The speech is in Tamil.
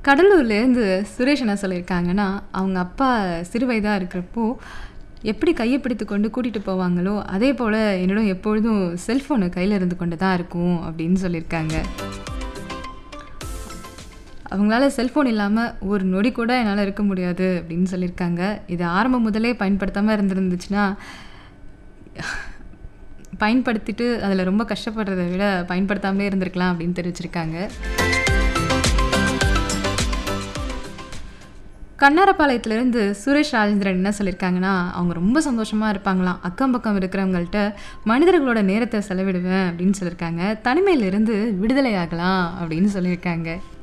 கடலூர்லேருந்து சுரேஷ் என்ன சொல்லியிருக்காங்கன்னா, அவங்க அப்பா சிறு வயதா இருக்கிறப்போ, எப்படி கைய பிடித்து கொண்டு கூட்டிட்டு போவாங்களோ, அதே போல என்னிடம் எப்பொழுதும் செல்ஃபோனு கையில இருந்து கொண்டு தான் இருக்கும் அப்படின்னு சொல்லியிருக்காங்க. அவங்களால செல்ஃபோன் இல்லாம ஒரு நொடி கூட என்னால இருக்க முடியாது அப்படின்னு சொல்லியிருக்காங்க. இது ஆரம்பம் முதலே பயன்படுத்தாம இருந்திருந்துச்சுன்னா, பயன்படுத்திட்டு அதில ரொம்ப கஷ்டப்படுறத விட பயன்படுத்தாமலே இருந்திருக்கலாம் அப்படின்னு தெரிவிச்சிருக்காங்க. கண்ணாரப்பாளையத்திலேருந்து சுரேஷ் ராஜேந்திரன் என்ன சொல்லியிருக்காங்கன்னா, அவங்க ரொம்ப சந்தோஷமா இருப்பாங்களாம். அக்கம் பக்கம் இருக்கிறவங்கள்ட்ட மனிதர்களோட நேரத்த செலவிடுவேன் அப்படின்னு சொல்லியிருக்காங்க. தனிமையிலிருந்து விடுதலை ஆகலாம் அப்படின்னு சொல்லியிருக்காங்க.